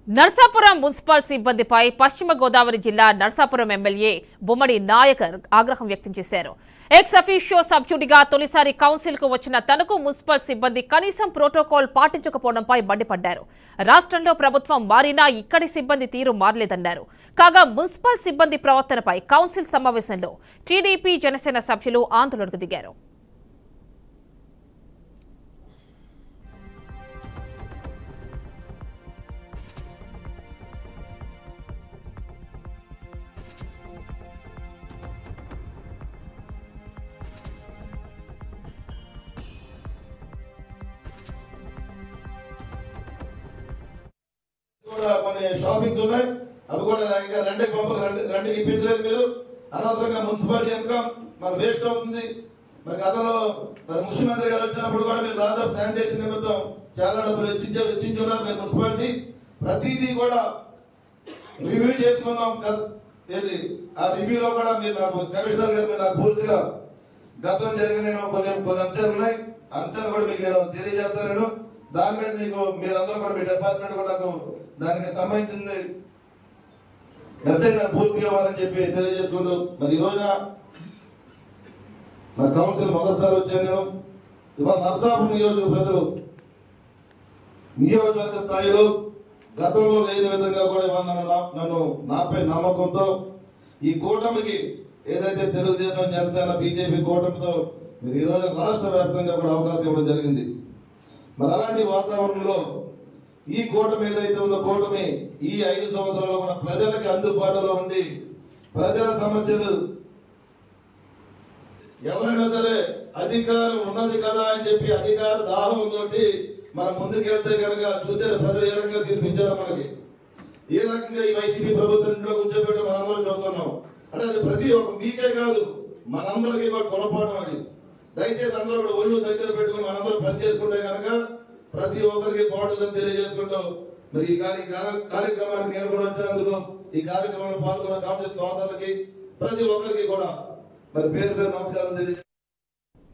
Narsapuram municipal సిబ్బందిపై పశ్చిమ గోదావరి జిల్లా నర్సాపురం ఎమ్మెల్యే బొమ్మడి నాయకర్ ఆగ్రహం వ్యక్తం చేశారు ఎక్స్ అఫీషియో సభ్యుడిగా తొలిసారి కౌన్సిల్ కు వచ్చిన తనకు మున్సిపల్ సిబ్బంది కనీసం ప్రోటోకాల్ పాటించకపోవడంపై మండిపడ్డారు రాష్ట్రంలో ప్రభుత్వం మారినా ఇక్కడి సిబ్బంది తీరు మారలేదన్నారు కాగా మున్సిపల్ సిబ్బంది ప్రవర్తనపై కౌన్సిల్ సమావేశంలో టీడీపీ జనసేన సభ్యులు ఆందోళనకు దిగారు కూడా కొన్ని షాపింగ్స్ ఉన్నాయి అవి కూడా ఇంకా రెండే పంపలు రెండు రెండుకి పెట్టలేదు మీరు అనవసరంగా మున్సిపాలిటీ ఇన్కమ్ మరి వేస్ట్ అవుతుంది మరి గతంలో మరి ముఖ్యమంత్రి గారు వచ్చినప్పుడు కూడా మీరు దాదాపు శానిటేషన్ నిమిత్తం చాలా డబ్బులు వెచ్చించే వెచ్చించున్నారు మీరు మున్సిపాలిటీ ప్రతిదీ కూడా రివ్యూ చేసుకున్నాం గత- వెళ్ళి ఆ రివ్యూలో కూడా మీరు నాకు కమిషనర్ గారు మీరు నాకు పూర్తిగా గతం జరిగిన నేను కొన్ని కొన్ని అంశాలు ఉన్నాయి ఆ అంశాలు కూడా మీకు నేను తెలియజేస్తాను నేను దాని మీద మీకు మీరందరూ కూడా మీ డిపార్ట్మెంట్ కూడా నాకు దానికి సంబంధించింది మెసేజ్ నాకు పూర్తిగా ఇవ్వాలని చెప్పి తెలియజేసుకుంటూ మరి ఈ రోజున మరి కౌన్సిల్ మొదటిసారి వచ్చాను నేను ఇవాళ నరసాపురం నియోజక ప్రజలు నియోజకవర్గ స్థాయిలో గతంలో లేని విధంగా కూడా ఇవాళ నన్ను నా- నన్ను నాపై నమ్మకంతో ఈ కూటమికి ఏదైతే తెలుగుదేశం జనసేన బీజేపీ కూటమితో మీరు ఈ రోజు రాష్ట్ర వ్యాప్తంగా కూడా అవకాశం ఇవ్వడం జరిగింది మరి అలాంటి వాతావరణంలో ఈ కూటమి ఏదైతే ఉందో కూటమి ఈ ఐదు సంవత్సరాల్లో కూడా ప్రజలకి అందుబాటులో ఉండి ప్రజల సమస్యలు ఎవరైనా సరే అధికారం ఉన్నది కదా అని చెప్పి అధికార దాహంతో మనం ముందుకెళ్తే కనుక చూసే ప్రజలు ఏ రకంగా తీర్పిచ్చారో మనకి ఏ రకంగా ఈ వైసీపీ ప్రభుత్వం ఇంట్లో కూర్చోబెట్టి మనందరం చూస్తున్నాం అంటే అది ప్రతి ఒక్క మీకే కాదు మనందరికీ కూడా గుణపాఠం అది దయచేసి అందరూ కూడా ఒళ్ళు దగ్గర పెట్టుకుని మనందరూ పని చేసుకుంటే కనుక ప్రతి ఒక్కరికి బాగుంటుందని తెలియజేసుకుంటూ మరి ఈ కార్య- కార్య- కార్యక్రమానికి నేను కూడా వచ్చినందుకు ఈ కార్యక్రమంలో పాల్గొన్న కాంగ్రెస్ సోదరులకి ప్రతి ఒక్కరికి కూడా మరి పేరు పేరు నమస్కారం తెలియజేస్తాను